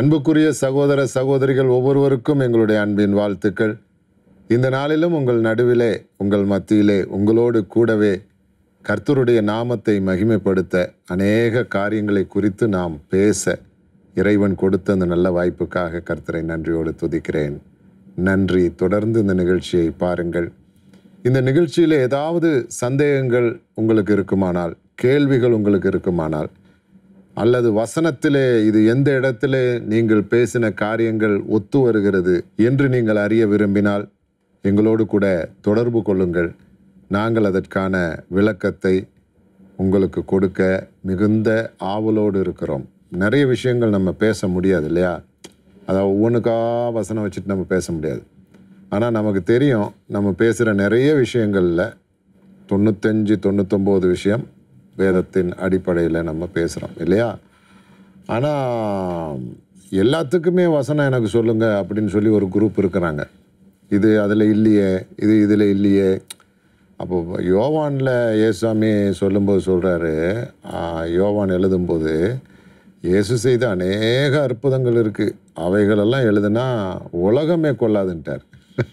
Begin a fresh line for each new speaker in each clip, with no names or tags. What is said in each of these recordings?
அன்புக்குரிய சகோதர சகோதரிகள் ஒவ்வொருவருக்கும் எங்களுடைய அன்பின் வாழ்த்துக்கள் இந்த நாளிலும் உங்கள் நடுவிலே உங்கள் மத்தியிலே உங்களோடு கூடவே கர்த்தருடைய நாமத்தை மகிமைப்படுத்த அநேக காரியங்களை குறித்து நாம் பேச இறைவன் கொடுத்த அந்த நல்ல வாய்ப்புக்காக கர்த்தரை நன்றியோடு துதிக்கிறேன் நன்றி தொடர்ந்து இந்த நிகழ்ச்சியை பாருங்கள் இந்த நிகழ்ச்சியில் ஏதாவது சந்தேகங்கள் உங்களுக்கு இருக்குமானால் கேள்விகள் உங்களுக்கு இருக்குமானால் அல்லது வசனத்திலே இது எந்த இடத்திலே நீங்கள் பேசின காரியங்கள் ஒத்து வருகிறது என்று நீங்கள் அறிய விரும்பினால் எங்களோடு கூட தொடர்பு கொள்ளுங்கள் நாங்கள் அதற்கான விளக்கத்தை உங்களுக்கு கொடுக்க மிகுந்த ஆவலோடு இருக்கிறோம் நிறைய விஷயங்கள் நம்ம பேச முடியாது இல்லையா அதாவது ஒவ்வொன்றுக்கா வசனம் வச்சுட்டு நம்ம பேச முடியாது ஆனால் நமக்கு தெரியும் நம்ம பேசுகிற நிறைய விஷயங்களில் தொண்ணூத்தஞ்சு தொண்ணூத்தொம்பது விஷயம் வேதத்தின் அடிப்படையில் நம்ம பேசுகிறோம் இல்லையா ஆனால் எல்லாத்துக்குமே வசனம் எனக்கு சொல்லுங்கள் அப்படின்னு சொல்லி ஒரு குரூப் இருக்கிறாங்க இது அதில் இல்லையே இது இதில் இல்லையே அப்போ யோவானில் ஏசாமி சொல்லும்போது சொல்கிறாரு யோவான் எழுதும்போது இயேசு செய்த அநேக அற்புதங்கள் இருக்குது அவைகளெல்லாம் எழுதுனா உலகமே கொள்ளாதுன்ட்டார்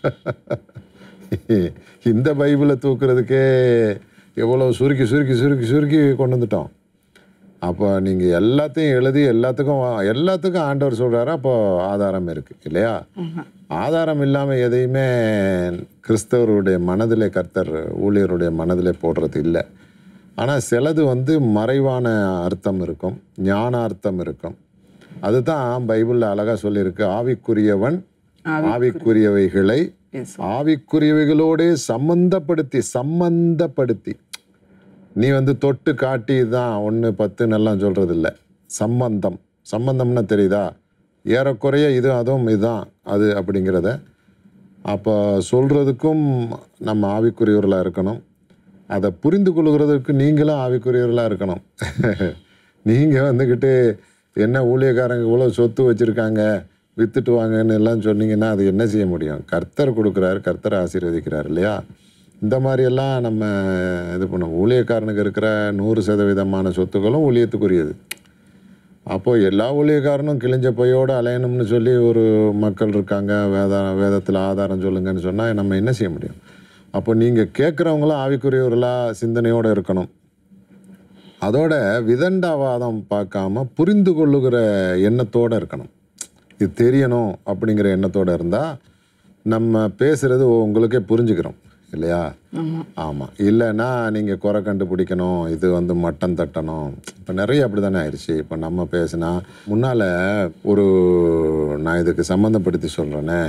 இந்த பைபிளை தூக்குறதுக்கே எவ்வளோ சுருக்கி சுருக்கி சுருக்கி சுருக்கி கொண்டு வந்துட்டோம் அப்போ நீங்கள் எல்லாத்தையும் எழுதி எல்லாத்துக்கும் எல்லாத்துக்கும் ஆண்டவர் சொல்கிறாரு அப்போ ஆதாரம் இருக்குது இல்லையா ஆதாரம் இல்லாமல் எதையுமே கிறிஸ்தவருடைய மனதிலே கர்த்தர் ஊழியருடைய மனதிலே போடுறது இல்லை ஆனால் சிலது வந்து மறைவான அர்த்தம் இருக்கும் ஞானார்த்தம் இருக்கும் அதுதான் பைபிளில் அழகாக சொல்லியிருக்கு ஆவிக்குரியவன் ஆவிக்குரியவைகளை
Yes.
ஆவிக்குரியவைகளோடே சம்பந்தப்படுத்தி சம்பந்தப்படுத்தி நீ வந்து தொட்டு காட்டி தான் ஒன்று பத்துன்னு எல்லாம் சொல்கிறது இல்லை சம்பந்தம் சம்பந்தம்னா தெரியுதா ஏறக்குறைய இது அதுவும் இதுதான் அது அப்படிங்கிறத அப்போ சொல்கிறதுக்கும் நம்ம ஆவிக்குரியவர்களாக இருக்கணும் அதை புரிந்து கொள்கிறதுக்கு நீங்களும் ஆவிக்குரியவர்களாக இருக்கணும் நீங்கள் வந்துக்கிட்டு என்ன ஊழியக்காரங்க இவ்வளோ சொத்து வச்சுருக்காங்க வித்துட்டு வாங்கன்னு எல்லாம் சொன்னீங்கன்னா அது என்ன செய்ய முடியும் கர்த்தர் கொடுக்குறாரு கர்த்தர் ஆசீர்வதிக்கிறார் இல்லையா இந்த மாதிரியெல்லாம் நம்ம இது பண்ணோம் ஊழியக்காரனுக்கு இருக்கிற நூறு சதவீதமான சொத்துக்களும் ஊழியத்துக்குரியது அப்போது எல்லா ஊழியக்காரனும் கிழிஞ்ச பையோடு அலையணும்னு சொல்லி ஒரு மக்கள் இருக்காங்க வேத வேதத்தில் ஆதாரம் சொல்லுங்கன்னு சொன்னால் நம்ம என்ன செய்ய முடியும் அப்போ நீங்கள் கேட்குறவங்களும் ஆவிக்குரியவர்களாக சிந்தனையோடு இருக்கணும் அதோட விதண்டாவாதம் பார்க்காம புரிந்து கொள்ளுகிற எண்ணத்தோடு இருக்கணும் இது தெரியணும் அப்படிங்கிற எண்ணத்தோடு இருந்தால் நம்ம பேசுகிறது உங்களுக்கே புரிஞ்சுக்கிறோம் இல்லையா ஆமாம் இல்லைன்னா நீங்கள் குறை கண்டுபிடிக்கணும் இது வந்து மட்டம் தட்டணும் இப்போ நிறைய அப்படி தானே ஆயிடுச்சு இப்போ நம்ம பேசினா முன்னால் ஒரு நான் இதுக்கு சம்மந்தப்படுத்தி சொல்கிறேனே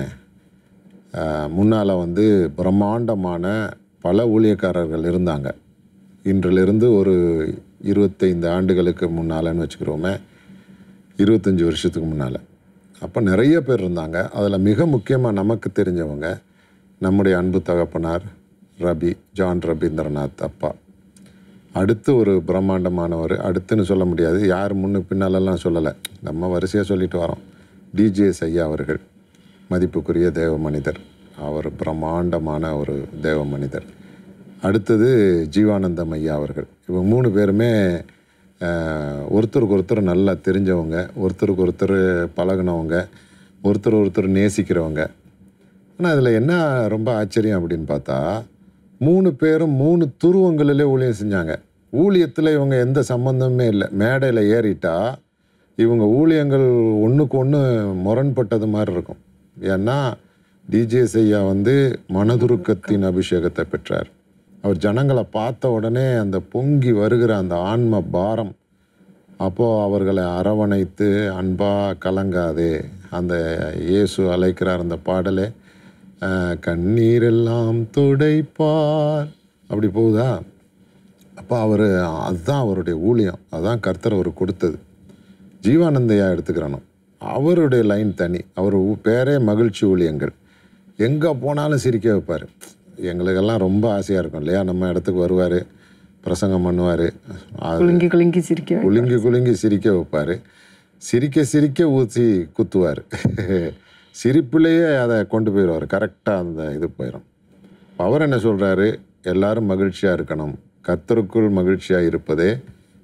முன்னால் வந்து பிரம்மாண்டமான பல ஊழியக்காரர்கள் இருந்தாங்க இன்றிலிருந்து ஒரு இருபத்தைந்து ஆண்டுகளுக்கு முன்னாலன்னு வச்சுக்கிறோமே இருபத்தஞ்சி வருஷத்துக்கு முன்னால் அப்போ நிறைய பேர் இருந்தாங்க அதில் மிக முக்கியமாக நமக்கு தெரிஞ்சவங்க நம்முடைய அன்பு தகப்பனார் ரபி ஜான் ரபீந்திரநாத் அப்பா அடுத்து ஒரு பிரம்மாண்டமானவர் அடுத்துன்னு சொல்ல முடியாது யார் முன்னு பின்னாலெல்லாம் சொல்லலை நம்ம வரிசையாக சொல்லிட்டு வரோம் டிஜேஎஸ் ஐயா அவர்கள் மதிப்புக்குரிய தேவ மனிதர் அவர் பிரம்மாண்டமான ஒரு தேவ மனிதர் அடுத்தது ஜீவானந்தம் ஐயா அவர்கள் இவங்க மூணு பேருமே அஹ், ஒருத்தருக்கு ஒருத்தர் நல்லா தெரிஞ்சவங்க ஒருத்தருக்கு ஒருத்தர் பழகுனவங்க ஒருத்தர் ஒருத்தர் நேசிக்கிறவங்க ஆனால் அதில் என்ன ரொம்ப ஆச்சரியம் அப்படின்னு பார்த்தா மூணு பேரும் மூணு துருவங்களிலே ஊழியம் செஞ்சாங்க ஊழியத்தில் இவங்க எந்த சம்பந்தமுமே இல்லை மேடையில் ஏறிட்டா இவங்க ஊழியங்கள் ஒன்றுக்கு ஒன்று முரண்பட்டது மாதிரி இருக்கும் ஏன்னா டிஜே ஐயா வந்து மனதுருக்கத்தின் அபிஷேகத்தை பெற்றார் அவர் ஜனங்களை பார்த்த உடனே அந்த பொங்கி வருகிற அந்த ஆன்ம பாரம் அப்போது அவர்களை அரவணைத்து அன்பா கலங்காதே அந்த இயேசு அழைக்கிறார் அந்த பாடலே அஹ், கண்ணீரெல்லாம் துடைப்பார் அப்படி போகுதா அப்போ அவர் அதுதான் அவருடைய ஊழியம் அதுதான் கர்த்தர் அவர் கொடுத்தது ஜீவானந்தையா எடுத்துக்கிறணும் அவருடைய லைன் தனி அவர் ஊ- பேரே மகிழ்ச்சி ஊழியங்கள் எங்கே போனாலும் சிரிக்க வைப்பார் எங்களுக்கெல்லாம் ரொம்ப ஆசையாக இருக்கும் இல்லையா நம்ம இடத்துக்கு வருவார் பிரசங்கம் பண்ணுவார்
குலுங்கி குலுங்கி சிரிக்க
குலுங்கி குலுங்கி சிரிக்க வைப்பார் சிரிக்க சிரிக்க ஊற்றி குத்துவார் சிரிப்புலேயே அதை கொண்டு போயிடுவார் கரெக்டாக அந்த இது போயிடும் அவர் என்ன சொல்கிறாரு எல்லாரும் மகிழ்ச்சியாக இருக்கணும் கத்தருக்குள் மகிழ்ச்சியாக இருப்பதே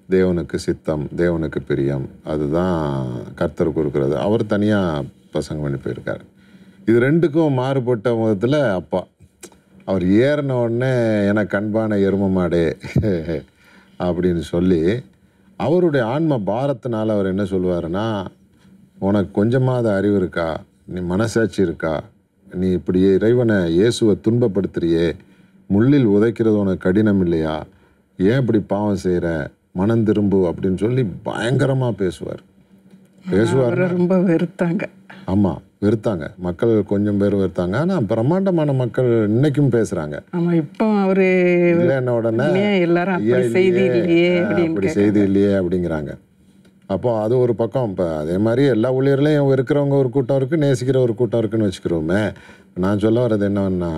தேவனுக்கு சித்தம் தேவனுக்கு பிரியம் அதுதான் கர்த்தர் கொடுக்கறது அவர் தனியாக பிரசங்கம் பண்ணி போயிருக்காரு இது ரெண்டுக்கும் மாறுபட்ட விதத்தில் அப்பா அவர் ஏறின உடனே எனக்கு அன்பான எரும மாடே அப்படின்னு சொல்லி அவருடைய ஆன்ம பாரத்தினால அவர் என்ன சொல்லுவாருன்னா உனக்கு கொஞ்சமாவது அறிவு இருக்கா நீ மனசாட்சி இருக்கா நீ இப்படி இறைவனை இயேசுவை துன்பப்படுத்துறியே முள்ளில் உதைக்கிறது உனக்கு கடினம் இல்லையா ஏன் இப்படி பாவம் செய்கிற மனம் திரும்பு அப்படின்னு சொல்லி பயங்கரமாக பேசுவார் பேசுவார்
அவரை ரொம்ப வெறுத்தாங்க
ஆமாம் வெறுத்தாங்க மக்கள் கொஞ்சம் பேர் வெறுத்தாங்க ஆனால் பிரம்மாண்டமான மக்கள் இன்னைக்கும் பேசுகிறாங்க
ஆமா இப்போ அவரு
இல்லைன்ன உடனே
ஏன் எல்லாரும்
ஐயா
அப்படி செய்தி இல்லையே
ஆ,
அப்படின்னு
அப்படி செய்தி இல்லையே அப்படிங்கிறாங்க அப்போ அது ஒரு பக்கம் இப்போ அதே மாதிரி எல்லா ஊழியர்லையும் இருக்கிறவங்க ஒரு கூட்டம் இருக்குது நேசிக்கிற ஒரு கூட்டம் இருக்குன்னு வச்சுக்கிறோமே நான் சொல்ல வர்றது என்னன்னா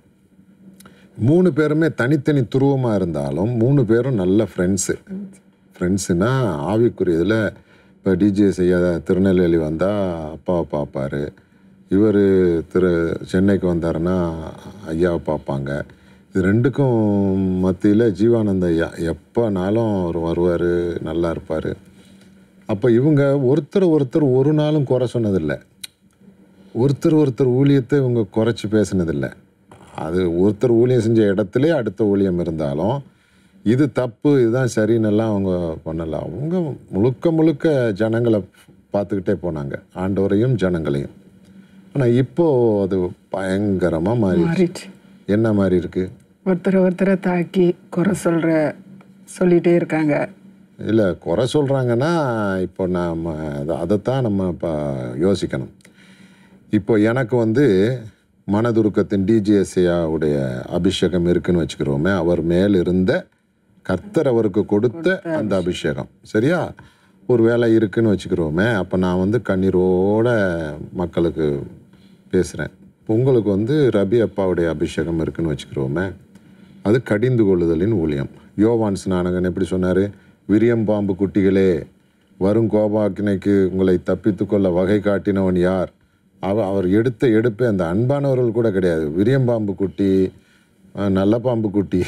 மூணு பேருமே தனித்தனி துருவமாக இருந்தாலும் மூணு பேரும் நல்ல ஃப்ரெண்ட்ஸு ஃப்ரெண்ட்ஸுனா ஆவிக்குரியதில் இப்போ டிஜே செய்ய திருநெல்வேலி வந்தால் அப்பாவை பார்ப்பாரு இவர் திரு சென்னைக்கு வந்தாருன்னா ஐயாவை பார்ப்பாங்க இது ரெண்டுக்கும் மத்தியில் ஜீவானந்த ஐயா எப்போனாலும் அவர் வருவார் நல்லா இருப்பார் அப்போ இவங்க ஒருத்தர் ஒருத்தர் ஒரு நாளும் குறை சொன்னதில்லை ஒருத்தர் ஒருத்தர் ஊழியத்தை இவங்க குறைச்சி பேசினதில்லை அது ஒருத்தர் ஊழியம் செஞ்ச இடத்துல அடுத்த ஊழியம் இருந்தாலும் இது தப்பு இதுதான் சரின்னெல்லாம் அவங்க பண்ணலை அவங்க முழுக்க முழுக்க ஜனங்களை பார்த்துக்கிட்டே போனாங்க ஆண்டவரையும் ஜனங்களையும் ஆனால் இப்போது அது பயங்கரமாக மாறி
மாறிடுச்சு
என்ன மாதிரி இருக்குது
ஒருத்தரை ஒருத்தரை தாக்கி குறை சொல்ற சொல்லிட்டே இருக்காங்க
இல்லை குறை சொல்கிறாங்கன்னா இப்போ நாம் அதை- அதைத்தான் நம்ம இப்போ யோசிக்கணும் இப்போ எனக்கு வந்து மனதுருக்கத்தின் டிஜிஎஸ்ஐயாவுடைய அபிஷேகம் இருக்குன்னு வச்சுக்கிறோமே அவர் மேல் இருந்த கர்த்தர் அவருக்கு கொடுத்த அந்த அபிஷேகம் சரியா ஒரு வேலை இருக்குன்னு வச்சுக்கிறோமே அப்போ நான் வந்து கண்ணீரோட மக்களுக்கு பேசுகிறேன் உங்களுக்கு வந்து ரபி அப்பாவுடைய அபிஷேகம் இருக்குன்னு வச்சுக்கிறோமே அது கடிந்து கொள்ளுதலின் ஊழியம் யோவான் ஸ்நானகன் எப்படி சொன்னார் விரியம்பாம்பு குட்டிகளே வரும் கோபாக்கினைக்கு உங்களை தப்பித்துக் கொள்ள வகை காட்டினவன் யார் அவ அவர் எடுத்த எடுப்பே அந்த அன்பானவர்கள் கூட கிடையாது விரியம்பாம்பு குட்டி அஹ், நல்ல பாம்பு குட்டி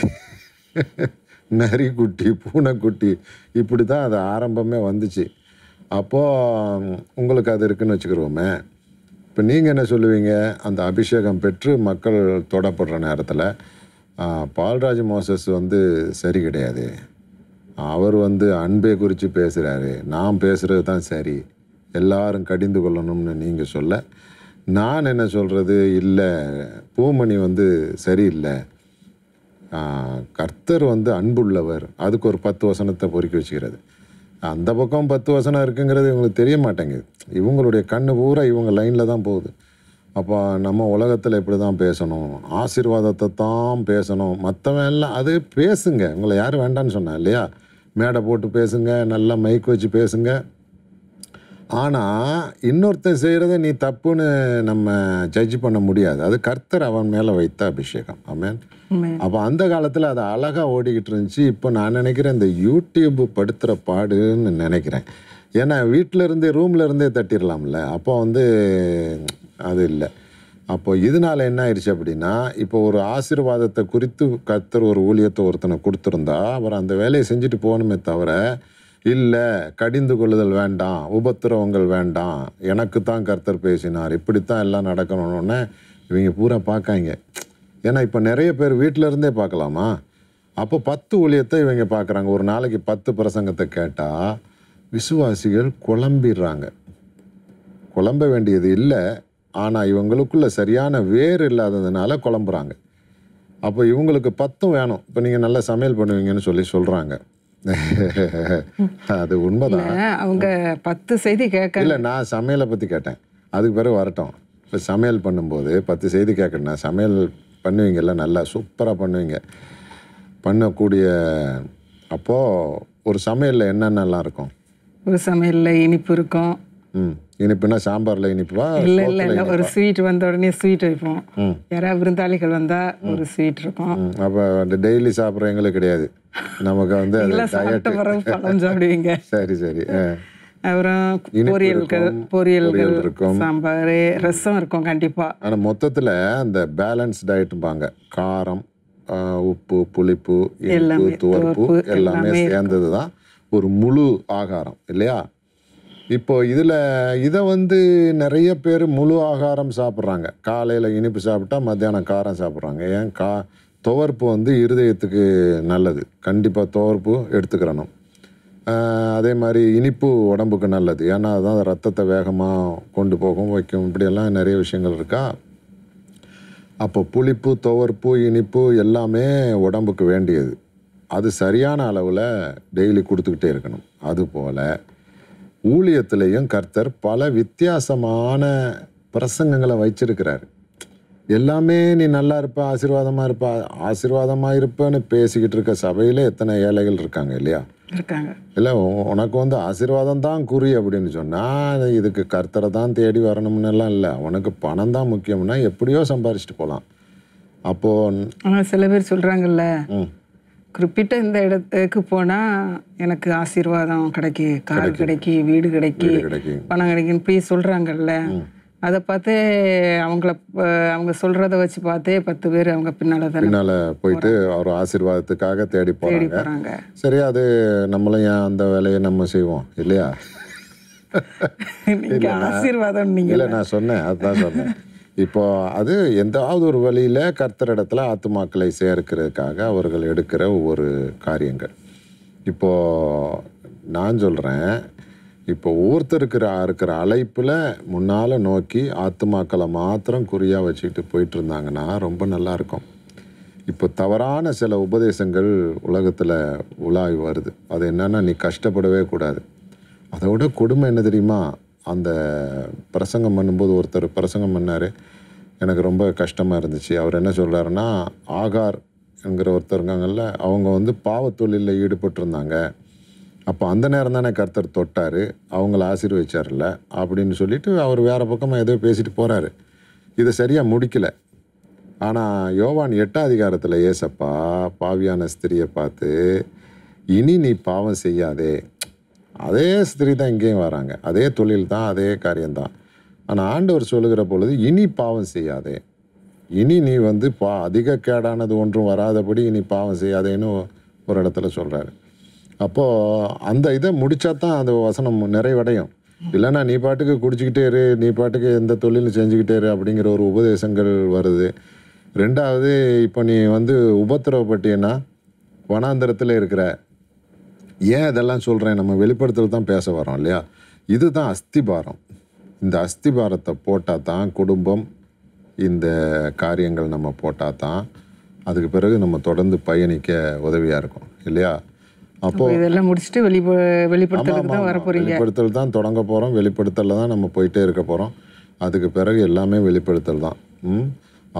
நரி குட்டி பூனைக்குட்டி இப்படி தான் அது ஆரம்பமே வந்துச்சு அப்போது உங்களுக்கு அது இருக்குன்னு வச்சுக்கிறோமே இப்போ நீங்கள் என்ன சொல்லுவீங்க அந்த அபிஷேகம் பெற்று மக்கள் தொடப்படுற நேரத்தில் பால்ராஜ் மோசஸ் வந்து சரி கிடையாது அவர் வந்து அன்பை குறித்து பேசுகிறாரு நான் பேசுகிறது தான் சரி எல்லாரும் கடிந்து கொள்ளணும்னு நீங்கள் சொல்ல நான் என்ன சொல்கிறது இல்லை பூமணி வந்து சரியில்லை ஆஹ், கர்த்தர் வந்து அன்புள்ளவர் அதுக்கு ஒரு பத்து வசனத்தை பொறுக்கி வச்சுக்கிறது அந்த பக்கம் பத்து வசனம் இருக்குங்கிறது இவங்களுக்கு தெரிய மாட்டேங்குது இவங்களுடைய கண்ணு பூரா இவங்க லைனில் தான் போகுது அப்போ நம்ம உலகத்தில் இப்படி தான் பேசணும் ஆசீர்வாதத்தை தான் பேசணும் மற்றவன் எல்லாம் அது பேசுங்க உங்களை யாரும் வேண்டான்னு சொன்னா இல்லையா மேடை போட்டு பேசுங்க நல்லா மைக் வச்சு பேசுங்க ஆனால் இன்னொருத்தன் செய்கிறத நீ தப்புன்னு நம்ம ஜட்ஜ் பண்ண முடியாது அது கர்த்தர் அவன் மேலே வைத்த அபிஷேகம் ஆமென்
உண்மை.
அப்போ அந்த காலத்தில் அது அழகாக ஓடிக்கிட்டு இருந்துச்சு இப்போ நான் நினைக்கிறேன் இந்த யூடியூப் படுத்துகிற பாடுன்னு நினைக்கிறேன் ஏன்னா வீட்டில் இருந்தே ரூமில் இருந்தே தட்டிடலாம்ல அப்போ வந்து அது இல்லை அப்போ இதனால என்ன ஆயிடுச்சு அப்படின்னா இப்போ ஒரு ஆசீர்வாதத்தை குறித்து கர்த்தர் ஒரு ஊழியத்தை ஒருத்தனை கொடுத்துருந்தா அவர் அந்த வேலையை செஞ்சுட்டு போகணுமே தவிர இல்லை கடிந்து கொள்ளுதல் வேண்டாம் உபத்திரவங்கள் வேண்டாம் எனக்கு தான் கர்த்தர் பேசினார் இப்படித்தான் எல்லாம் நடக்கணும்னு இவங்க பூரா பார்க்காங்க ஏன்னா இப்போ நிறைய பேர் வீட்டில் இருந்தே பார்க்கலாமா அப்போ பத்து ஊழியத்தை இவங்க பார்க்குறாங்க ஒரு நாளைக்கு பத்து பிரசங்கத்தை கேட்டால் விசுவாசிகள் குழம்பிடுறாங்க குழம்ப வேண்டியது இல்லை ஆனால் இவங்களுக்குள்ள சரியான வேர் இல்லாததுனால குழம்புறாங்க அப்போ இவங்களுக்கு பத்தும் வேணும் இப்போ நீங்கள் நல்லா சமையல் பண்ணுவீங்கன்னு சொல்லி சொல்கிறாங்க அது உண்மைதான்
இல்ல, அவங்க பத்து செய்தி கேட்க
இல்லை நான் சமையலை பற்றி கேட்டேன் அதுக்கு பிறகு வரட்டும் இப்போ சமையல் பண்ணும்போது பத்து செய்தி கேட்கணும்னா சமையல் பண்ணுவீங்கல்ல நல்லா சூப்பராக பண்ணுவீங்க பண்ணக்கூடிய அப்போது ஒரு சமையலில் என்னென்னலாம் இருக்கும்
ஒரு சமையல்ல இனிப்பு இருக்கும்
ம் இனிப்புனா சாம்பாரில் இனிப்புவா
இல்ல இல்ல இல்ல ஒரு ஸ்வீட் வந்த உடனே ஸ்வீட் வைப்போம்
ம்.
யாராவது விருந்தாளிகள் வந்தா ஒரு ஸ்வீட் இருக்கும்
ம், அப்போ அந்த டெய்லி சாப்பிட்ற எங்களுக்கு கிடையாது நமக்கு வந்து அது
எல்லாம் சாப்பிட்ட பிறகு பழம் சாப்பிடுவீங்க
சரி சரி ஆ.
அப்புறம்
இனிப்பு
பொரியல்கள்
இருக்கும்,
பொரியல்கள்
பொரியல் இருக்கும்.
சாம்பார் ரசம் இருக்கும் கண்டிப்பா
ஆனால் மொத்தத்தில் அந்த பேலன்ஸ் டயட்டும்பாங்க காரம் ஆ, உப்பு புளிப்பு இனிப்பு
எல்லாமே,
துவர்ப்பு
துவர்ப்பு
எல்லாமே
எல்லாமே
சேர்ந்தது தான் ஒரு முழு ஆகாரம் இல்லையா இப்போ இதில் இதை வந்து நிறைய பேர் முழு ஆகாரம் சாப்பிட்றாங்க காலையில் இனிப்பு சாப்பிட்டா மத்தியானம் காரம் சாப்பிட்றாங்க ஏன் கா துவர்ப்பு வந்து இருதயத்துக்கு நல்லது கண்டிப்பாக துவர்ப்பு எடுத்துக்கிறணும் ஆஹ் அதே மாதிரி இனிப்பு உடம்புக்கு நல்லது ஏன்னா அதுதான் ரத்தத்தை வேகமாக கொண்டு போகும் வைக்கும் இப்படியெல்லாம் நிறைய விஷயங்கள் இருக்கா அப்போ புளிப்பு துவர்ப்பு இனிப்பு எல்லாமே உடம்புக்கு வேண்டியது அது சரியான அளவில் டெய்லி கொடுத்துக்கிட்டே இருக்கணும் அதுபோல் ஊழியத்திலையும் கர்த்தர் பல வித்தியாசமான பிரசங்கங்களை வச்சிருக்கிறாரு எல்லாமே நீ நல்லா இருப்ப ஆசீர்வாதமாக இருப்ப ஆசீர்வாதமாக இருப்பேன்னு பேசிக்கிட்டு இருக்க சபையில் எத்தனை ஏழைகள் இருக்காங்க இல்லையா
இருக்காங்க
இல்லை உ- உனக்கு வந்து ஆசீர்வாதம் தான் குறி அப்படின்னு சொன்னால் இதுக்கு கர்த்தரை தான் தேடி வரணும்னு எல்லாம் இல்லை உனக்கு பணம் தான் முக்கியம்னா எப்படியோ சம்பாரிச்சிட்டு போகலாம் அப்போது
ஆனால் சில பேர் சொல்கிறாங்கல்ல
ம்
குறிப்பிட்ட இந்த இடத்துக்கு போனால் எனக்கு ஆசீர்வாதம் கிடைக்கு கார் கிடைக்கி வீடு கிடைக்கி
வீடு கிடைக்கும்
பணம் கிடைக்கும் இப்படி சொல்கிறாங்கல்ல அதை பார்த்து அவங்கள ப- அவங்க சொல்கிறத வச்சு பார்த்தே பத்து பேர் அவங்க பின்னால் தானே
பின்னால் போயிட்டு ஒரு ஆசீர்வாதத்துக்காக தேடி
தேடி
போகிறாங்க
போகிறாங்க
சரி அது நம்மளும் ஏன் அந்த வேலையை நம்ம செய்வோம் இல்லையா
நீங்கள் ஆசீர்வாதம் நீங்கள்
இல்லை நான் சொன்னேன் அதுதான் சொன்னேன் இப்போ அது எந்தாவது ஒரு வழியில் கர்த்தரிடத்துல ஆத்துமாக்களை சேர்க்கிறதுக்காக அவர்கள் எடுக்கிற ஒவ்வொரு காரியங்கள் இப்போ நான் சொல்கிறேன் இப்போ ஒவ்வொருத்தருக்கு இருக்கிற அழைப்பில் முன்னால் நோக்கி ஆத்துமாக்களை மாத்திரம் குறியாக வச்சுக்கிட்டு போயிட்டு இருந்தாங்கன்னா ரொம்ப நல்லா இருக்கும் இப்போ தவறான சில உபதேசங்கள் உலகத்தில் உலாவி வருது அது என்னன்னா நீ கஷ்டப்படவே கூடாது அதோட கொடுமை என்ன தெரியுமா அந்த பிரசங்கம் பண்ணும்போது ஒருத்தர் பிரசங்கம் பண்ணார் எனக்கு ரொம்ப கஷ்டமாக இருந்துச்சு அவர் என்ன சொல்கிறாருன்னா ஆகார் என்கிற ஒருத்தர் இருக்காங்கல்ல அவங்க வந்து பாவத்தொழிலில் ஈடுபட்டிருந்தாங்க அப்போ அந்த நேரம் தானே கர்த்தர் தொட்டார் அவங்கள ஆசீர்வதிச்சார்ல அப்படின்னு சொல்லிட்டு அவர் வேறு பக்கமாக ஏதோ பேசிட்டு போகிறாரு இதை சரியாக முடிக்கலை ஆனால் யோவான் எட்டாம் அதிகாரத்தில் ஏசப்பா பாவியான ஸ்திரியை பார்த்து இனி நீ பாவம் செய்யாதே அதே ஸ்திரீ தான் இங்கேயும் வராங்க அதே தொழில் தான் அதே காரியம்தான் ஆனால் ஆண்டவர் சொல்லுகிற பொழுது இனி பாவம் செய்யாதே இனி நீ வந்து பா அதிக கேடானது ஒன்றும் வராதபடி இனி பாவம் செய்யாதேன்னு ஒரு இடத்துல சொல்கிறாரு அப்போது அந்த இதை முடிச்சா தான் அந்த வசனம் நிறைவடையும் இல்லைன்னா நீ பாட்டுக்கு குடிச்சிக்கிட்டே இரு நீ பாட்டுக்கு எந்த தொழிலும் செஞ்சுக்கிட்டே இரு அப்படிங்கிற ஒரு உபதேசங்கள் வருது ரெண்டாவது இப்போ நீ வந்து உபத்திரவப்பட்டீன்னா வனாந்தரத்தில் இருக்கிற ஏன் இதெல்லாம் சொல்கிறேன் நம்ம வெளிப்படுத்தல் தான் பேச வரோம் இல்லையா இதுதான் அஸ்திபாரம் இந்த அஸ்திபாரத்தை போட்டால் தான் குடும்பம் இந்த காரியங்கள் நம்ம போட்டால் தான் அதுக்கு பிறகு நம்ம தொடர்ந்து பயணிக்க உதவியாக இருக்கும் இல்லையா அப்போ
அப்போ இதெல்லாம் முடிச்சுட்டு வெளி
ஆமா,
வெளிப்படுத்துறதுக்கு
ஆமா,
தான்
ஆமா.
வர போறீங்க
வெளிப்படுத்தல் தான் தொடங்க போகிறோம் வெளிப்படுத்தலில் தான் நம்ம போயிட்டே இருக்க போகிறோம் அதுக்கு பிறகு எல்லாமே வெளிப்படுத்தல் தான் ம்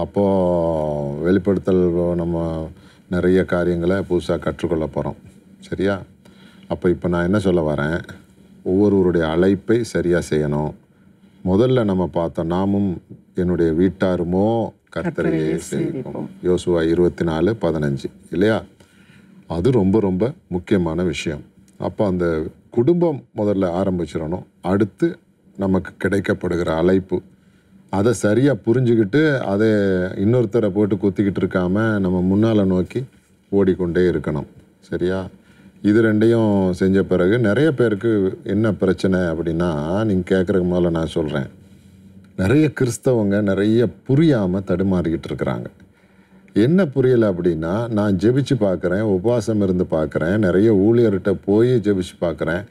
அப்போது வெளிப்படுத்தல் நம்ம நிறைய காரியங்களை புதுசாக கற்றுக்கொள்ள போகிறோம் சரியா அப்போ இப்போ நான் என்ன சொல்ல வரேன் ஒவ்வொருவருடைய அழைப்பை சரியாக செய்யணும் முதல்ல நம்ம பார்த்தோம் நாமும் என்னுடைய வீட்டாருமோ கர்த்தரையே சேவிப்போம் யோசுவா இருபத்தி நாலு பதினஞ்சு இல்லையா அது ரொம்ப ரொம்ப முக்கியமான விஷயம் அப்போ அந்த குடும்பம் முதல்ல ஆரம்பிச்சிடணும் அடுத்து நமக்கு கிடைக்கப்படுகிற அழைப்பு அதை சரியாக புரிஞ்சுக்கிட்டு அதை இன்னொருத்தரை போட்டு குத்திக்கிட்டு இருக்காம நம்ம முன்னால் நோக்கி ஓடிக்கொண்டே இருக்கணும் சரியா இது ரெண்டையும் செஞ்ச பிறகு நிறைய பேருக்கு என்ன பிரச்சனை அப்படின்னா நீங்கள் கேட்குறதுக்கு முதல்ல நான் சொல்கிறேன் நிறைய கிறிஸ்தவங்க நிறைய புரியாமல் தடுமாறிக்கிட்டு இருக்கிறாங்க என்ன புரியலை அப்படின்னா நான் ஜெபிச்சு பார்க்குறேன் உபவாசம் இருந்து பார்க்குறேன் நிறைய ஊழியர்கிட்ட போய் ஜெபிச்சு பார்க்குறேன்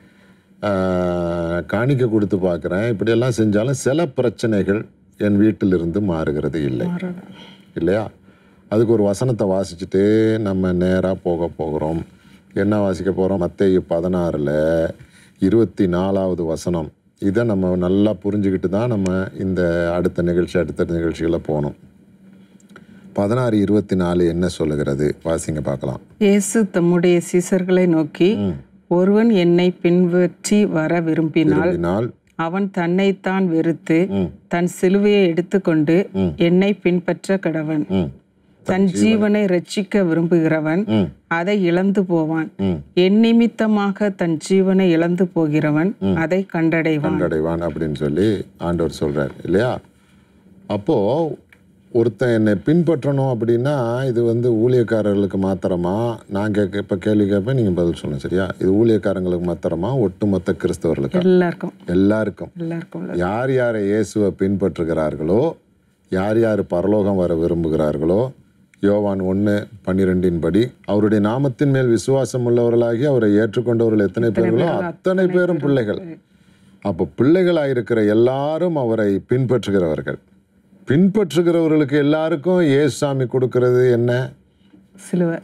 ஆஹ், காணிக்கை கொடுத்து பார்க்குறேன் இப்படியெல்லாம் செஞ்சாலும் சில பிரச்சனைகள் என் வீட்டிலிருந்து மாறுகிறது இல்லை இல்லையா அதுக்கு ஒரு வசனத்தை வாசிச்சுட்டு நம்ம நேராக போக போகிறோம் என்ன வாசிக்க போகிறோம் மத்தேயு பதினாறில் இருபத்தி நாலாவது வசனம் இதை நம்ம நல்லா புரிஞ்சுக்கிட்டு தான் நம்ம இந்த அடுத்த நிகழ்ச்சி அடுத்த நிகழ்ச்சிகளை போகணும் பதினாறு இருபத்தி நாலு என்ன சொல்லுகிறது வாசிங்க பார்க்கலாம்
இயேசு தம்முடைய சீசர்களை நோக்கி ஒருவன் என்னை பின்பற்றி வர விரும்பினால்
விரும்பினால்
அவன் தன்னைத்தான் வெறுத்து
ம்.
தன் சிலுவையை எடுத்துக்கொண்டு
ம்.
என்னை பின்பற்ற கடவன்
ம்
தன் ஜீவனை ரட்சிக்க விரும்புகிறவன்
ம்
அதை இழந்து போவான்
ம்
என் நிமித்தமாக தன் ஜீவனை இழந்து போகிறவன் அதை கண்டடைவான்
கண்டடைவான் அப்படின்னு சொல்லி ஆண்டவர் சொல்றார் இல்லையா அப்போ ஒருத்தன் என்னை பின்பற்றணும் அப்படின்னா இது வந்து ஊழியக்காரர்களுக்கு மாத்திரமா நான் கேட்க இப்போ கேள்வி கேட்பேன் நீங்கள் பதில் சொல்லணும் சரியா இது ஊழியக்காரங்களுக்கு மாத்திரமா ஒட்டுமொத்த கிறிஸ்தவர்களுக்கு
எல்லாருக்கும்
எல்லாருக்கும்
எல்லாருக்கும் உள்ளது.
யார் யாரை இயேசுவை பின்பற்றுகிறார்களோ யார் யார் பரலோகம் வர விரும்புகிறார்களோ யோவான் ஒன்று பன்னிரெண்டின் படி அவருடைய நாமத்தின் மேல் விசுவாசம் உள்ளவர்களாகி அவரை ஏற்றுக்கொண்டவர்கள் எத்தனை பேர்களோ அத்தனை பேரும் பிள்ளைகள் அப்போ பிள்ளைகளாக இருக்கிற எல்லாரும் அவரை பின்பற்றுகிறவர்கள் பின்பற்றுகிறவர்களுக்கு எல்லாருக்கும் ஏசுசாமி கொடுக்கறது என்ன
சிலுவை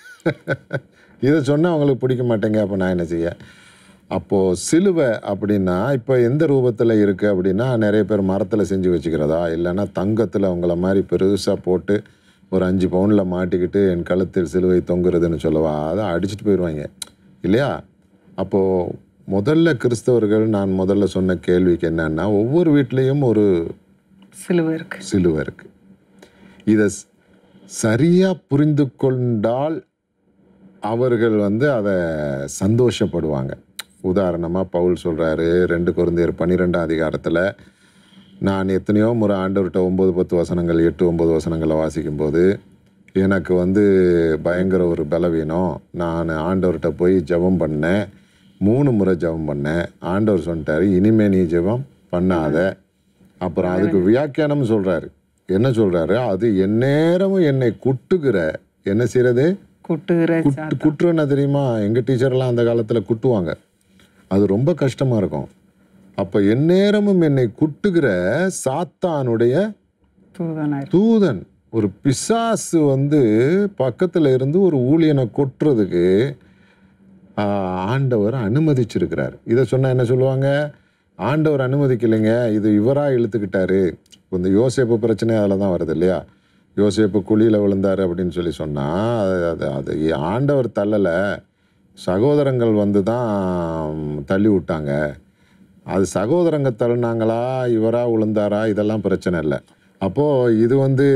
இதை சொன்னால் அவங்களுக்கு பிடிக்க மாட்டேங்க அப்போ நான் என்ன செய்ய அப்போது சிலுவை அப்படின்னா இப்போ எந்த ரூபத்தில் இருக்குது அப்படின்னா நிறைய பேர் மரத்தில் செஞ்சு வச்சுக்கிறதா இல்லைன்னா தங்கத்தில் அவங்கள மாதிரி பெருசாக போட்டு ஒரு அஞ்சு பவுனில் மாட்டிக்கிட்டு என் கழுத்தில் சிலுவை தொங்குறதுன்னு சொல்லவா அதை அடிச்சுட்டு போயிடுவாங்க இல்லையா அப்போது முதல்ல கிறிஸ்தவர்கள் நான் முதல்ல சொன்ன கேள்விக்கு என்னன்னா ஒவ்வொரு வீட்லேயும் ஒரு
சிலுவை இருக்கு
சிலுவை இருக்கு இதை சரியாக புரிந்து கொண்டால் அவர்கள் வந்து அதை சந்தோஷப்படுவாங்க உதாரணமாக பவுல் சொல்கிறாரு ரெண்டு குருந்தியர் பன்னிரெண்டாம் அதிகாரத்தில் நான் எத்தனையோ முறை ஆண்டவர்கிட்ட ஒம்பது பத்து வசனங்கள் எட்டு ஒம்பது வசனங்களை வாசிக்கும்போது எனக்கு வந்து பயங்கர ஒரு பலவீனம் நான் ஆண்டவர்கிட்ட போய் ஜெபம் பண்ணேன் மூணு முறை ஜெபம் பண்ணேன் ஆண்டவர் சொல்லிட்டாரு இனிமே நீ ஜெபம் பண்ணாத அப்புறம் அதுக்கு வியாக்கியானம் சொல்கிறாரு என்ன சொல்கிறாரு அது எந்நேரமும் என்னை குட்டுகிற என்ன செய்கிறது
குட்டுகிற
குட்டு குட்டுறன்னா தெரியுமா எங்கள் டீச்சர்லாம் அந்த காலத்தில் குட்டுவாங்க அது ரொம்ப கஷ்டமாக இருக்கும் அப்போ எந்நேரமும் என்னை குட்டுகிற சாத்தானுடைய
தூதனாயிரு
தூதன் ஒரு பிசாசு வந்து பக்கத்தில் இருந்து ஒரு ஊழியனை கொட்டுறதுக்கு ஆஹ், ஆண்டவர் அனுமதிச்சிருக்கிறார் இதை சொன்னால் என்ன சொல்லுவாங்க ஆண்டவர் அனுமதிக்கலைங்க இது இவராக இழுத்துக்கிட்டாரு இந்த யோசேப்பு பிரச்சனை அதில் தான் வருது இல்லையா யோசேப்பு குழியில் விழுந்தார் அப்படின்னு சொல்லி சொன்னால் அது அது அது ஆண்டவர் தள்ளலை சகோதரங்கள் வந்து தான் தள்ளி விட்டாங்க அது சகோதரங்க தள்ளினாங்களா இவராக விழுந்தாரா இதெல்லாம் பிரச்சனை இல்லை அப்போது இது வந்து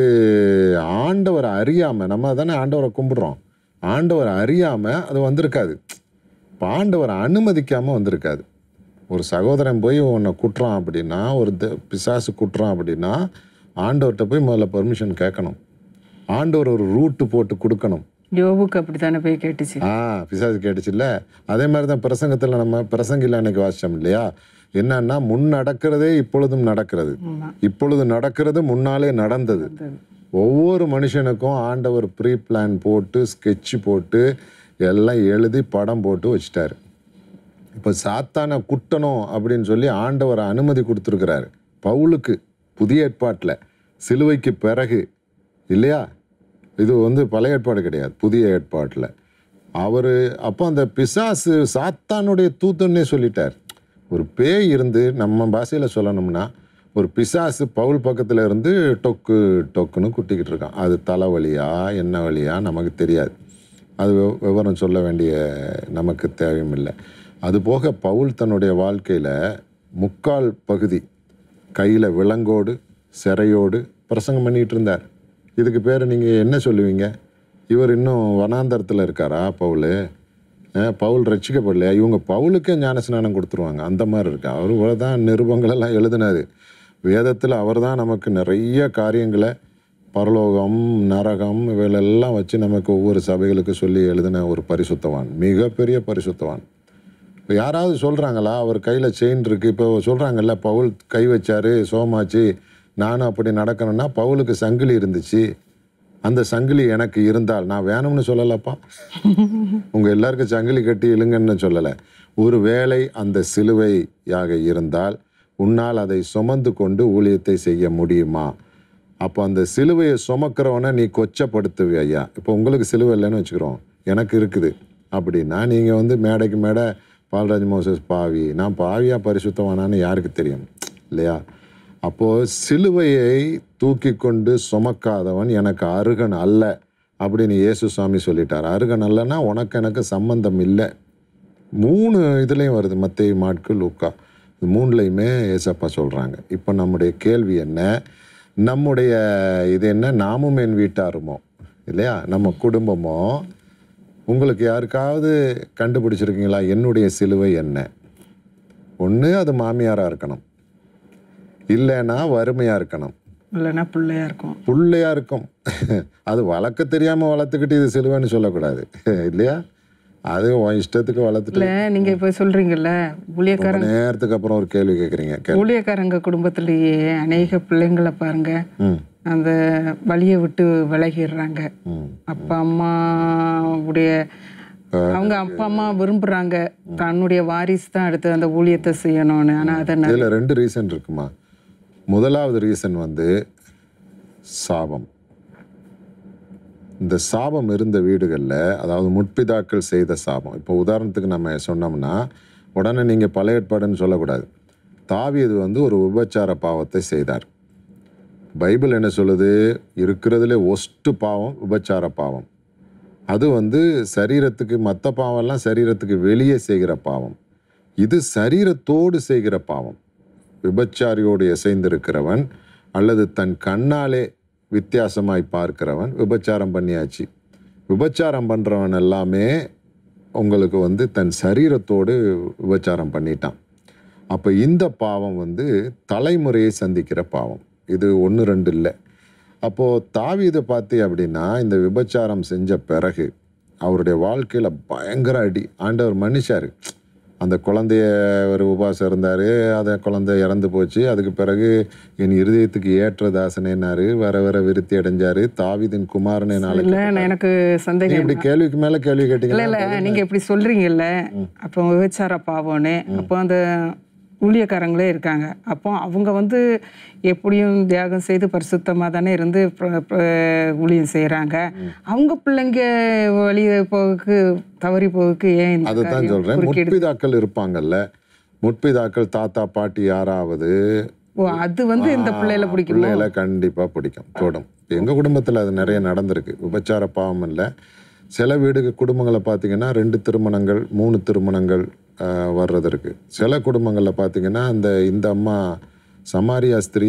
ஆண்டவரை அறியாமல் நம்ம தானே ஆண்டவரை கும்பிடுறோம் ஆண்டவரை அறியாமல் அது வந்திருக்காது இப்போ ஆண்டவரை அனுமதிக்காமல் வந்திருக்காது ஒரு சகோதரன் போய் உன்னை குட்டுறான் அப்படின்னா ஒரு த- பிசாசு குட்டுறான் அப்படின்னா ஆண்டவர்கிட்ட போய் முதல்ல பெர்மிஷன் கேட்கணும் ஆண்டவர் ஒரு ரூட்டு போட்டு கொடுக்கணும்
யோபுக்கு அப்படித்தானே போய் கேட்டுச்சு
ஆ பிசாசு கேட்டுச்சுல்ல அதே மாதிரி தான் பிரசங்கத்தில் நம்ம பிரசங்கில் அன்னைக்கு வாசிச்சோம் இல்லையா என்னன்னா முன் நடக்கிறதே இப்பொழுதும் நடக்கிறது
ஆமா
இப்பொழுது நடக்கிறது முன்னாலே நடந்தது ஒவ்வொரு மனுஷனுக்கும் ஆண்டவர் ப்ரீ பிளான் போட்டு ஸ்கெட்ச் போட்டு எல்லாம் எழுதி படம் போட்டு வச்சிட்டாரு இப்போ சாத்தானை குட்டணும் அப்படின்னு சொல்லி ஆண்டவர் அனுமதி கொடுத்துருக்கிறாரு பவுலுக்கு புதிய ஏற்பாட்டில் சிலுவைக்கு பிறகு இல்லையா இது வந்து பழைய ஏற்பாடு கிடையாது புதிய ஏற்பாட்டில் அவர் அப்போ அந்த பிசாசு சாத்தானுடைய தூத்தன்னே சொல்லிட்டார் ஒரு பேய் இருந்து நம்ம பாஷையில் சொல்லணும்னா ஒரு பிசாசு பவுல் பக்கத்தில் இருந்து டொக்கு டொக்குன்னு குட்டிக்கிட்டு இருக்கான் அது தலைவலியா என்ன வழியா நமக்கு தெரியாது அது விவ- விவரம் சொல்ல வேண்டிய நமக்கு தேவையும் இல்லை அதுபோக பவுல் தன்னுடைய வாழ்க்கையில் முக்கால் பகுதி கையில் விலங்கோடு சிறையோடு பிரசங்கம் பண்ணிட்டு இருந்தார் இதுக்கு பேர் நீங்கள் என்ன சொல்லுவீங்க இவர் இன்னும் வனாந்தரத்தில் இருக்காரா பவுல் அஹ், பவுல் ரட்சிக்கப்படலையா இவங்க பவுலுக்கே ஞானஸ்நானம் கொடுத்துருவாங்க அந்த மாதிரி இருக்கு அவர் தான் நிருபங்களெல்லாம் எழுதினார் வேதத்தில் அவர் தான் நமக்கு நிறைய காரியங்களை பரலோகம் நரகம் இவைகளெல்லாம் வச்சு நமக்கு ஒவ்வொரு சபைகளுக்கு சொல்லி எழுதின ஒரு பரிசுத்தவான் மிகப்பெரிய பரிசுத்தவான் இப்போ யாராவது சொல்கிறாங்களா அவர் கையில் செயின் இருக்குது இப்போ சொல்கிறாங்கல்ல பவுல் கை வச்சாரு சோமாச்சு நானும் அப்படி நடக்கணும்னா பவுலுக்கு சங்கிலி இருந்துச்சு அந்த சங்கிலி எனக்கு இருந்தால் நான் வேணும்னு சொல்லலப்பா உங்கள் எல்லாருக்கும் சங்கிலி கட்டி இழுங்கன்னு சொல்லலை ஒரு வேளை அந்த சிலுவையாக இருந்தால் உன்னால் அதை சுமந்து கொண்டு ஊழியத்தை செய்ய முடியுமா அப்போ அந்த சிலுவையை சுமக்கிறவனை நீ கொச்சப்படுத்துவி ஐயா இப்போ உங்களுக்கு சிலுவை இல்லைன்னு வச்சுக்கிறோம் எனக்கு இருக்குது அப்படின்னா நீங்கள் வந்து மேடைக்கு மேடை பால்ராஜ் மோசஸ் பாவி நான் பாவியா பரிசுத்தவானான்னு யாருக்கு தெரியும் இல்லையா அப்போது சிலுவையை தூக்கி கொண்டு சுமக்காதவன் எனக்கு அருகன் அல்ல அப்படின்னு இயேசு சுவாமி சொல்லிட்டார் அருகன் அல்லனா உனக்கு எனக்கு சம்பந்தம் இல்லை மூணு இதுலேயும் வருது மத்தேயு மாட்கு லூக்கா இது மூணுலையுமே ஏசப்பா சொல்கிறாங்க இப்போ நம்முடைய கேள்வி என்ன நம்முடைய இது என்ன நாமும் என் வீட்டாருமோ இல்லையா நம்ம குடும்பமோ உங்களுக்கு யாருக்காவது கண்டுபிடிச்சிருக்கீங்களா என்னுடைய சிலுவை என்ன ஒன்று அது மாமியாராக இருக்கணும் இல்லைன்னா வறுமையாக இருக்கணும்
இல்லைன்னா பிள்ளையா இருக்கும்
புள்ளையா இருக்கும் அது வளர்க்க தெரியாம வளர்த்துக்கிட்டு இது சிலுவைன்னு சொல்லக்கூடாது இல்லையா அது உன் இஷ்டத்துக்கு வளர்த்துட்டு
இல்லை நீங்கள் இப்போ சொல்கிறீங்கல்ல ஊழியக்கார
ரொம்ப நேரத்துக்கு அப்புறம் ஒரு கேள்வி கேட்குறீங்க கே
ஊழியக்காரங்க குடும்பத்திலேயே அநேக பிள்ளைங்களை பாருங்க
ம்
அந்த வழியை விட்டு விலகிடுறாங்க
ம்
அப்பா அம்மாவுடைய அவங்க அப்பா அம்மா விரும்புறாங்க தன்னுடைய வாரிசு தான் அடுத்து அந்த ஊழியத்தை செய்யணும்னு ஆனா அதை ந-
இதில் ரெண்டு ரீசன் இருக்குமா முதலாவது ரீசன் வந்து சாபம் இந்த சாபம் இருந்த வீடுகளில் அதாவது முற்பிதாக்கள் செய்த சாபம் இப்போ உதாரணத்துக்கு நம்ம சொன்னோம்னா உடனே நீங்கள் பழைய ஏற்பாடுன்னு சொல்லக்கூடாது தாவீது வந்து ஒரு விபச்சார பாவத்தை செய்தார் பைபிள் என்ன சொல்லுது இருக்கிறதுலே ஒஸ்ட்டு பாவம் விபச்சார பாவம் அது வந்து சரீரத்துக்கு மற்ற பாவம்லாம் சரீரத்துக்கு வெளியே செய்கிற பாவம் இது சரீரத்தோடு செய்கிற பாவம் விபச்சாரியோடு இசைந்திருக்கிறவன் அல்லது தன் கண்ணாலே வித்தியாசமாய் பார்க்கிறவன் விபச்சாரம் பண்ணியாச்சு விபச்சாரம் பண்ணுறவன் எல்லாமே உங்களுக்கு வந்து தன் சரீரத்தோடு விபச்சாரம் பண்ணிட்டான் அப்போ இந்த பாவம் வந்து தலைமுறையை சந்திக்கிற பாவம் இது ஒன்று ரெண்டு இல்லை அப்போது தாவீதை பார்த்தி அப்படின்னா இந்த விபச்சாரம் செஞ்ச பிறகு அவருடைய வாழ்க்கையில் பயங்கர அடி ஆண்டவர் மன்னிச்சார் அந்த குழந்தைய ஒரு உபாசம் இருந்தார் அந்த குழந்தை இறந்து போச்சு அதுக்கு பிறகு என் இருதயத்துக்கு ஏற்ற தாசனேனாரு வர வர விருத்தி அடைஞ்சாரு தாவீதின் குமாரனே நாளைக்கு
இல்ல நான் எனக்கு
நீங்க
சந்தேகம்
இப்படி கேள்விக்கு மேல கேள்வி
இல்ல
கேட்டீங்களா
இல்ல நீங்க இப்படி சொல்றீங்கல்ல அப்போ விபச்சார பாவம்னு அப்போ அந்த ஊழியக்காரங்களே இருக்காங்க அப்போ அவங்க வந்து எப்படியும் தியாகம் செய்து பரிசுத்தமா தானே இருந்து பிர- பிர- ஊழியம் செய்யறாங்க அவங்க பிள்ளைங்க வழிய போக்கு தவறி போக்கு ஏன் இந்த
அதுதான்
காரியம்
சொல்றேன்
குறுக்கிடு
முற்பிதாக்கள் இருப்பாங்கல்ல முற்பிதாக்கள் தாத்தா பாட்டி யாராவது
ஓ அது வந்து இந்த பிள்ளையில பிடிக்குமோ
பிள்ளைகளை கண்டிப்பா பிடிக்கும் தொடும் எங்க குடும்பத்துல அது நிறைய நடந்திருக்கு விபச்சார பாவம் இல்லை சில வீடு குடும்பங்களை பார்த்தீங்கன்னா ரெண்டு திருமணங்கள் மூணு திருமணங்கள் ஆஹ், வர்றது இருக்கு சில குடும்பங்களில் பார்த்தீங்கன்னா இந்த இந்த அம்மா சமாரியா ஸ்திரீ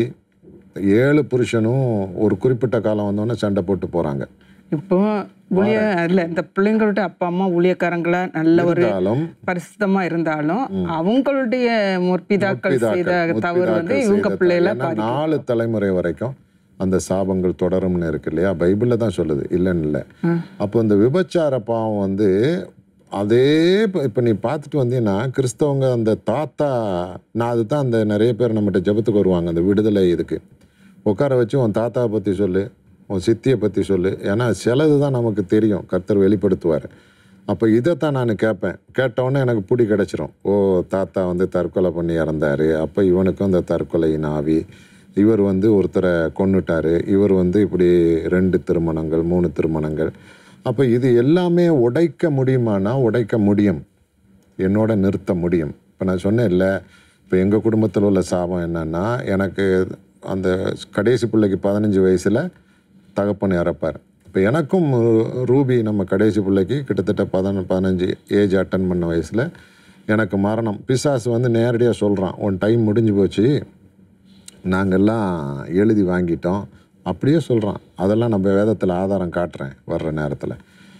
ஏழு புருஷனும் ஒரு குறிப்பிட்ட காலம் வந்தோடனே சண்டை போட்டு போறாங்க
இப்போ ஊழிய இல்ல இந்த பிள்ளைங்களோட அப்பா அம்மா ஊழியக்காரங்களா நல்ல ஒரு
இருந்தாலும்
பரிசுத்தமா இருந்தாலும் அவங்களுடைய முற்பிதாக்கள் செய்த
முற்பிதாக்கள்
தவறு வந்து
முற்பிதாக்கள்
இவங்க
செய்த
பிள்ளையில
தவறு. ஏன்னா
பாதிக்கும்
நாலு தலைமுறை வரைக்கும் அந்த சாபங்கள் தொடரும்னு இருக்கு இல்லையா பைபிளில் தான் சொல்லுது இல்லைன்னு இல்லை அப்போ இந்த விபச்சார பாவம் வந்து அதே இப்போ நீ பார்த்துட்டு வந்தீங்கன்னா கிறிஸ்தவங்க அந்த தாத்தா நான் அதுதான் அந்த நிறைய பேர் நம்மகிட்ட ஜெபத்துக்கு வருவாங்க அந்த விடுதலை இதுக்கு உட்கார வச்சு உன் தாத்தாவை பற்றி சொல்லு உன் சித்தியை பற்றி சொல்லு ஏன்னா சிலது தான் நமக்கு தெரியும் கர்த்தர் வெளிப்படுத்துவார் அப்போ இதைத்தான் நான் கேட்பேன் கேட்டவுடனே எனக்கு பிடி கிடச்சிரும் ஓ தாத்தா வந்து தற்கொலை பண்ணி இறந்தாரு அப்போ இவனுக்கும் இந்த தற்கொலையின் ஆவி இவர் வந்து ஒருத்தரை கொன்னுட்டாரு இவர் வந்து இப்படி ரெண்டு திருமணங்கள் மூணு திருமணங்கள் அப்போ இது எல்லாமே உடைக்க முடியுமானா உடைக்க முடியும் என்னோட நிறுத்த முடியும் இப்போ நான் சொன்னேன் இல்லை இப்போ எங்கள் குடும்பத்தில் உள்ள சாபம் என்னன்னா எனக்கு அந்த கடைசி பிள்ளைக்கு பதினஞ்சு வயசில் தகப்பன் இறப்பார் இப்போ எனக்கும் ரூபி நம்ம கடைசி பிள்ளைக்கு கிட்டத்தட்ட பதின பதினஞ்சு ஏஜ் அட்டன் பண்ண வயசில் எனக்கு மரணம் பிசாசு வந்து நேரடியாக சொல்கிறான் உன் டைம் முடிஞ்சு போச்சு நாங்கெல்லாம் எழுதி வாங்கிட்டோம் அப்படியே சொல்கிறான் அதெல்லாம் நம்ம வேதத்தில் ஆதாரம் காட்டுறேன் வர்ற நேரத்தில்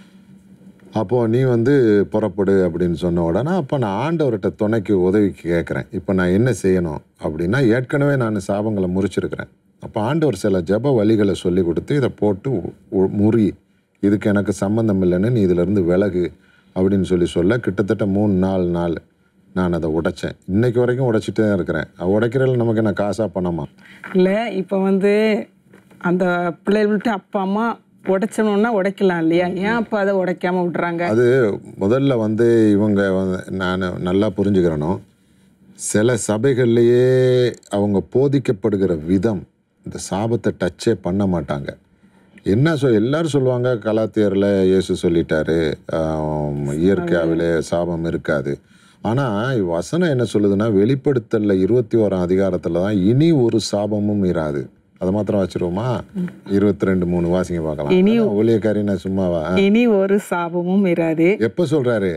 அப்போது நீ வந்து புறப்படு அப்படின்னு சொன்ன உடனே அப்போ நான் ஆண்டவர்கிட்ட துணைக்கு உதவிக்கு கேட்குறேன் இப்போ நான் என்ன செய்யணும் அப்படின்னா ஏற்கனவே நான் சாபங்களை முறிச்சிருக்கிறேன் அப்போ ஆண்டவர் சில ஜெப வழிகளை சொல்லி கொடுத்து இதை போட்டு உ- உ- முறி இதுக்கு எனக்கு சம்மந்தம் இல்லைன்னு நீ இதிலேருந்து விலகு அப்படின்னு சொல்லி சொல்ல கிட்டத்தட்ட மூணு நாலு நாள் நான் அதை உடைச்சேன் இன்னைக்கு வரைக்கும் உடைச்சிட்டே தான் இருக்கிறேன் உடைக்கிறதுல நமக்கு என்ன காசாக பணமா
இல்ல இப்போ வந்து அந்த பிள்ளைகள்கிட்ட அப்பா அம்மா உடைச்சணும்னா உடைக்கலாம் இல்லையா ஏன் அப்போ அதை உடைக்காம விடுறாங்க
அது முதல்ல வந்து இவங்க வந்து நான் நல்லா புரிஞ்சுக்கிறணும் சில சபைகள்லேயே அவங்க போதிக்கப்படுகிற விதம் இந்த சாபத்தை டச்சே பண்ண மாட்டாங்க என்ன சொல் எல்லாரும் சொல்லுவாங்க கலாத்தியரில் இயேசு சொல்லிட்டாரு ஆம், இயற்கையாவிலே சாபம் இருக்காது ஆனால் வசனம் என்ன சொல்லுதுன்னா வெளிப்படுத்தல இருபத்தி ஓராம் அதிகாரத்தில் தான் இனி ஒரு சாபமும் இராது அதை மாத்திரம் வச்சிருவோமா இருபத்தி ரெண்டு மூணு வாசிங்க பார்க்கலாம்
இனி-
அதான் ஊழியக்காரி நான் சும்மாவா
இனி ஒரு சாபமும் இராது
எப்ப சொல்றாரு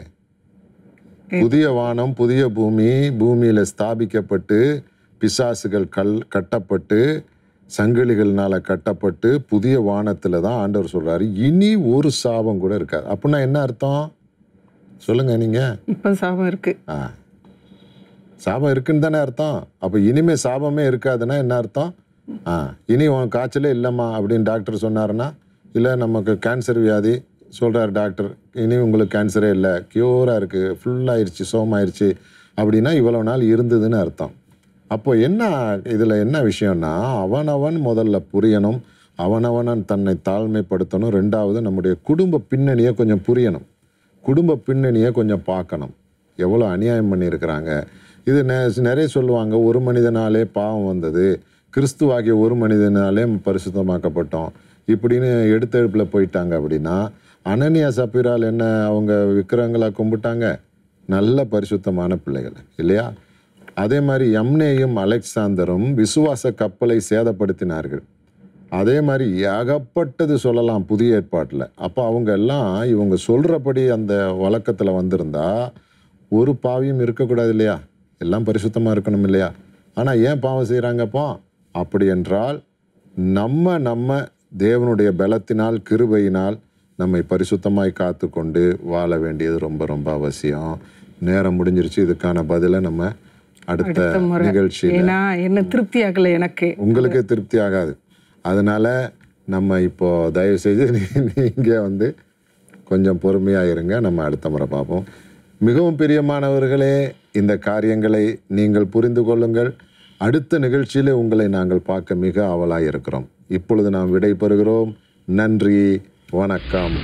புதிய வானம் புதிய பூமி பூமியில ஸ்தாபிக்கப்பட்டு பிசாசுகள் கல் கட்டப்பட்டு சங்கிலிகள்னால கட்டப்பட்டு புதிய வானத்துல தான் ஆண்டவர் சொல்றாரு இனி ஒரு சாபம் கூட இருக்காது அப்படின்னா என்ன அர்த்தம் சொல்லுங்க நீங்க
இப்போ சாபம் இருக்கு
ஆ சாபம் இருக்குன்னு தானே அர்த்தம் அப்போ இனிமே சாபமே இருக்காதுன்னா என்ன அர்த்தம் ஆ இனி உன் காய்ச்சலே இல்லைம்மா அப்படின்னு டாக்டர் சொன்னாருன்னா இல்லை நமக்கு கேன்சர் வியாதி சொல்கிறார் டாக்டர் இனி உங்களுக்கு கேன்சரே இல்லை க்யூராக இருக்குது ஃபுல்லாகிருச்சு சோமாயிருச்சு அப்படின்னா இவ்வளோ நாள் இருந்ததுன்னு அர்த்தம் அப்போ என்ன இதில் என்ன விஷயம்னா அவனவன் முதல்ல புரியணும் அவனவன் தன்னை தாழ்மைப்படுத்தணும் ரெண்டாவது நம்முடைய குடும்ப பின்னணியை கொஞ்சம் புரியணும் குடும்ப பின்னணியை கொஞ்சம் பார்க்கணும் எவ்வளோ அநியாயம் பண்ணியிருக்கிறாங்க இது நெ- நிறைய சொல்லுவாங்க ஒரு மனிதனாலே பாவம் வந்தது கிறிஸ்துவாகிய ஒரு மனிதனாலே பரிசுத்தமாக்கப்பட்டோம் இப்படின்னு எடுத்தெடுப்பில் போயிட்டாங்க அப்படின்னா அனனியா சப்பீரால் என்ன அவங்க விக்கிரகங்களா கும்பிட்டாங்க நல்ல பரிசுத்தமான பிள்ளைகள் இல்லையா அதே மாதிரி யம்னேயும் அலெக்சாந்தரும் விசுவாச கப்பலை சேதப்படுத்தினார்கள் அதே மாதிரி ஏகப்பட்டது சொல்லலாம் புதிய ஏற்பாட்டில் அப்போ அவங்க எல்லாம் இவங்க சொல்கிறபடி அந்த வழக்கத்தில் வந்திருந்தா ஒரு பாவியும் இருக்கக்கூடாது இல்லையா எல்லாம் பரிசுத்தமாக இருக்கணும் இல்லையா ஆனால் ஏன் பாவம் செய்கிறாங்கப்போ அப்படி என்றால் நம்ம நம்ம தேவனுடைய பலத்தினால் கிருபையினால் நம்மை பரிசுத்தமாய் காத்து கொண்டு வாழ வேண்டியது ரொம்ப ரொம்ப அவசியம் நேரம் முடிஞ்சிருச்சு இதுக்கான பதிலை நம்ம அடுத்த நிகழ்ச்சியில்
ஏன்னா என்ன திருப்தி ஆகலை எனக்கு
உங்களுக்கே திருப்தி ஆகாது அதனால நம்ம இப்போ தயவு செய்து நீ- நீங்க வந்து கொஞ்சம் பொறுமையாக இருங்க நம்ம அடுத்த முறை பார்ப்போம் மிகவும் பிரியமானவர்களே இந்த காரியங்களை நீங்கள் புரிந்து கொள்ளுங்கள் அடுத்த நிகழ்ச்சியிலே உங்களை நாங்கள் பார்க்க மிக ஆவலாக இருக்கிறோம் இப்பொழுது நாம் விடை பெறுகிறோம் நன்றி வணக்கம்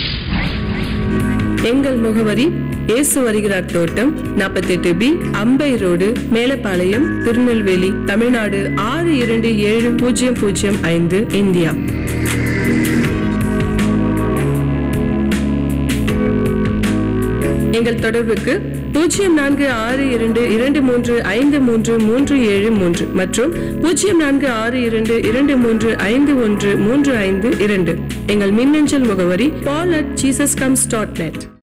எங்கள் முகவரி இயேசு வருகிறார் தோட்டம் நாற்பத்தெட்டு பி அம்பை ரோடு மேலப்பாளையம் திருநெல்வேலி தமிழ்நாடு ஆறு இரண்டு ஏழு பூஜ்ஜியம் பூஜ்ஜியம் ஐந்து இந்தியா எங்கள் தொடர்புக்கு பூஜ்ஜியம் நான்கு ஆறு இரண்டு இரண்டு மூன்று ஐந்து மூன்று மூன்று ஏழு மூன்று மற்றும் பூஜ்ஜியம் நான்கு ஆறு இரண்டு இரண்டு மூன்று ஐந்து ஒன்று மூன்று ஐந்து இரண்டு எங்கள் மின்னஞ்சல் முகவரி Paul at Jesus comes dot net